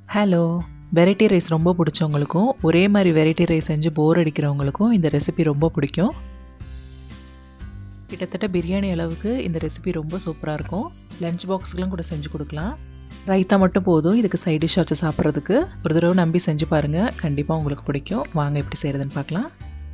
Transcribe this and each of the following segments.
hello variety rice ரொம்ப பிடிச்சவங்களுக்கும் ஒரே மாதிரி வெரைட்டி ரைஸ் செஞ்சு போர் அடிக்கிறவங்களுக்கும் இந்த ரெசிபி ரொம்ப பிடிக்கும் கிட்டத்தட்ட பிரியாணி அளவுக்கு இந்த ரெசிபி ரொம்ப சூப்பராக இருக்கும் லஞ்ச் பாக்ஸ்க்கெலாம் கூட செஞ்சு கொடுக்கலாம் ரைத்தா மட்டும் போதும் இதுக்கு சைட் டிஷ் வச்சு சாப்பிட்றதுக்கு ஒரு தடவை நம்பி செஞ்சு பாருங்கள் கண்டிப்பாக உங்களுக்கு பிடிக்கும் வாங்க எப்படி செய்கிறதுன்னு பார்க்கலாம்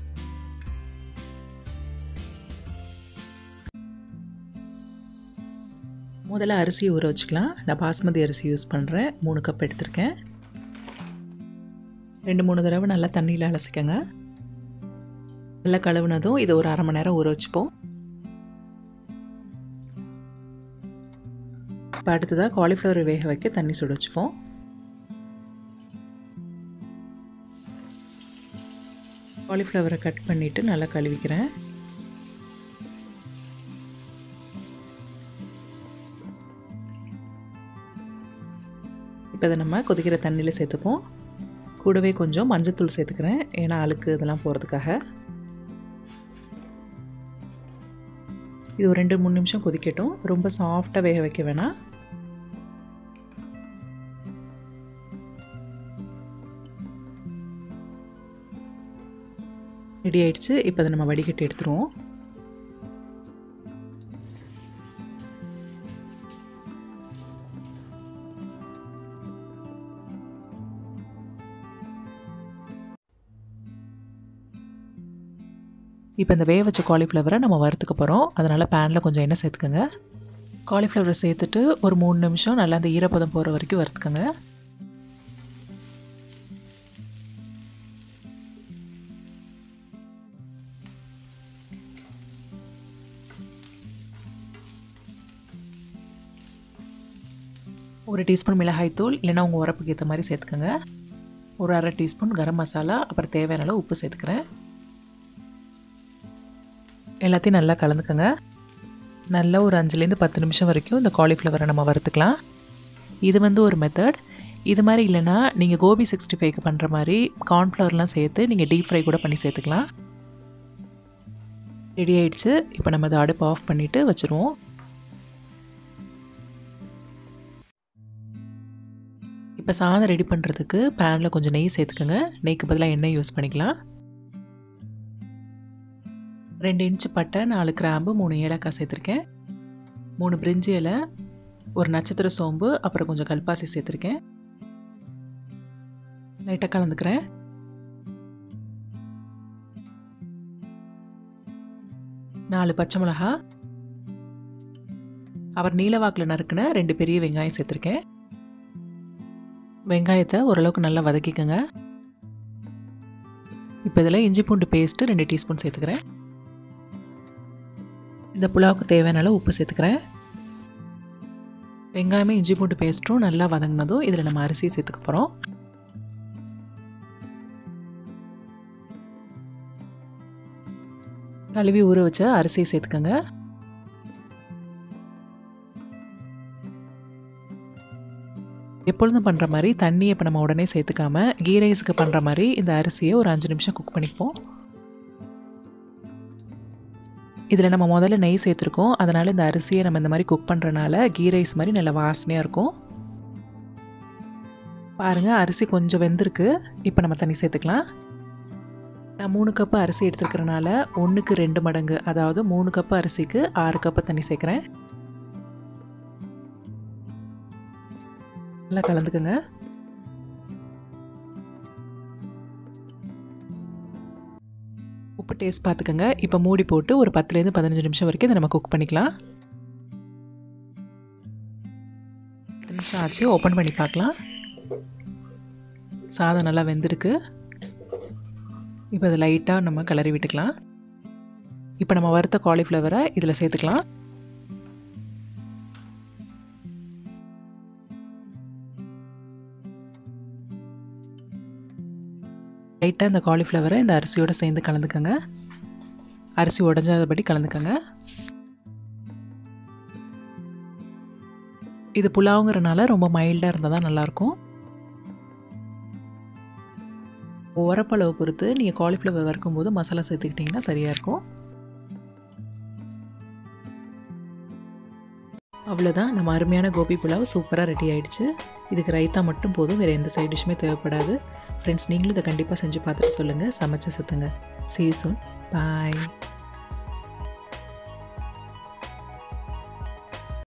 முதல்ல அரிசி ஊற வச்சுக்கலாம் நான் பாஸ்மதி அரிசி யூஸ் பண்ணுறேன் மூணு கப் எடுத்திருக்கேன் ரெண்டு மூணு தடவை நல்லா தண்ணியில் அலசிக்கங்க நல்லா கழுவுனதும் இது ஒரு அரை மணி நேரம் ஊற வச்சுப்போம் இப்போ அடுத்ததாக காலிஃப்ளவர் வேக வைக்க தண்ணி சுட வச்சுப்போம் காலிஃப்ளவரை கட் பண்ணிவிட்டு நல்லா கழுவிக்கிறேன் இப்போ இதை நம்ம கொதிக்கிற தண்ணியில் சேர்த்துப்போம் கூடவே கொஞ்சம் மஞ்சத்தூள் சேர்த்துக்கிறேன் ஏன்னா அழுக்கு இதெல்லாம் போகிறதுக்காக இது ஒரு ரெண்டு மூணு நிமிஷம் கொதிக்கட்டும் ரொம்ப சாஃப்டாக வேக வைக்க வேணாம் ரெடி ஆயிடுச்சு இப்போ அதை நம்ம வடிகட்டி எடுத்துருவோம் இப்போ இந்த வேக வச்ச காலிஃப்ளவரை நம்ம வறுத்துக்க போகிறோம் அதனால் பேனில் கொஞ்சம் எண்ணெய் சேர்த்துக்கோங்க காலிஃப்ளவரை சேர்த்துட்டு ஒரு மூணு நிமிஷம் நல்லா அந்த ஈரப்பதம் போகிற வரைக்கும் வறுத்துக்கோங்க ஒரு டீஸ்பூன் மிளகாய்த்தூள் இல்லைன்னா உங்கள் உரப்புக்கு ஏற்ற மாதிரி சேர்த்துக்கோங்க ஒரு அரை டீஸ்பூன் கரம் மசாலா அப்புறம் தேவையான அளவு உப்பு சேர்த்துக்கிறேன் எல்லாத்தையும் நல்லா கலந்துக்கோங்க நல்லா ஒரு அஞ்சுலேருந்து பத்து நிமிஷம் வரைக்கும் இந்த காலிஃப்ளவரை நம்ம வறுத்துக்கலாம் இது வந்து ஒரு மெத்தட் இது மாதிரி இல்லைன்னா நீங்கள் கோபி சிக்ஸ்டி ஃபைவ்க்கு பண்ணுற மாதிரி கார்ன்ஃப்ளவர்லாம் சேர்த்து நீங்கள் டீப் ஃப்ரை கூட பண்ணி சேர்த்துக்கலாம் ரெடி ஆயிடுச்சு இப்போ நம்ம அதை அடுப்பு ஆஃப் பண்ணிவிட்டு வச்சுருவோம் இப்போ சாதம் ரெடி பண்ணுறதுக்கு பேனில் கொஞ்சம் நெய் சேர்த்துக்கோங்க நெய்க்கு பதிலாக எண்ணெய் யூஸ் பண்ணிக்கலாம் ரெண்டு இன்ச்சு பட்டை நாலு கிராம்பு மூணு ஏலக்காய் சேர்த்துருக்கேன் மூணு பிரிஞ்சி இலை ஒரு நட்சத்திர சோம்பு அப்புறம் கொஞ்சம் கல்பாசி சேர்த்துருக்கேன் லைட்டாக கலந்துக்கிறேன் நாலு பச்சை மிளகா அவர் நீலவாக்கில் நறுக்குன ரெண்டு பெரிய வெங்காயம் சேர்த்துருக்கேன் வெங்காயத்தை ஓரளவுக்கு நல்லா வதக்கிக்கோங்க இப்போ இதில் இஞ்சி பூண்டு பேஸ்ட்டு ரெண்டு டீஸ்பூன் சேர்த்துக்கிறேன் இந்த புலாவுக்கு தேவையான அளவு உப்பு சேர்த்துக்கிறேன் வெங்காயமே இஞ்சி பூண்டு பேஸ்ட்டும் நல்லா வதங்கினதும் இதில் நம்ம அரிசி சேர்த்துக்க போகிறோம் கழுவி ஊற வச்ச அரிசியை சேர்த்துக்கோங்க எப்பொழுதும் பண்ணுற மாதிரி தண்ணி இப்போ நம்ம உடனே சேர்த்துக்காம கீ ரைஸுக்கு பண்ணுற மாதிரி இந்த அரிசியை ஒரு அஞ்சு நிமிஷம் குக் பண்ணிப்போம் இதில் நம்ம முதல்ல நெய் சேர்த்துருக்கோம் அதனால் இந்த அரிசியை நம்ம இந்த மாதிரி குக் பண்ணுறனால கீ ரைஸ் மாதிரி நல்லா வாசனையாக இருக்கும் பாருங்கள் அரிசி கொஞ்சம் வெந்திருக்கு இப்போ நம்ம தண்ணி சேர்த்துக்கலாம் நான் மூணு கப்பு அரிசி எடுத்துருக்கிறனால ஒன்றுக்கு ரெண்டு மடங்கு அதாவது மூணு கப்பு அரிசிக்கு ஆறு கப்பு தண்ணி சேர்க்குறேன் நல்லா கலந்துக்கோங்க உப்பு டேஸ்ட் பார்த்துக்கோங்க இப்போ மூடி போட்டு ஒரு பத்துலேருந்து பதினஞ்சு நிமிஷம் வரைக்கும் இதை நம்ம குக் பண்ணிக்கலாம் பத்து நிமிஷம் ஆச்சு ஓப்பன் பண்ணி பார்க்கலாம் சாதம் நல்லா வெந்திருக்கு இப்போ அதை லைட்டாக நம்ம கிளறி விட்டுக்கலாம் இப்போ நம்ம வறுத்த காலிஃப்ளவரை இதில் சேர்த்துக்கலாம் லைட்டாக இந்த காலிஃப்ளவரை இந்த அரிசியோடு சேர்ந்து கலந்துக்கோங்க அரிசி உடஞ்சாதபடி கலந்துக்கோங்க இது புலாவுங்கிறனால ரொம்ப மைல்டாக இருந்தால் தான் நல்லாயிருக்கும் உரப்பளவு பொறுத்து நீங்கள் காலிஃப்ளவர் வறுக்கும்போது மசாலா சேர்த்துக்கிட்டிங்கன்னா சரியாக இருக்கும் அவ்வளோதான் நம்ம அருமையான கோபி புலாவ் சூப்பராக ரெடி ஆயிடுச்சு இதுக்கு ரைத்தா மட்டும் போதும் வேறு எந்த சைட் டிஷ்ஷுமே தேவைப்படாது ஃப்ரெண்ட்ஸ் நீங்களும் இதை கண்டிப்பாக செஞ்சு பார்த்துட்டு சொல்லுங்கள் சமைச்சு சத்துங்க see you soon பாய்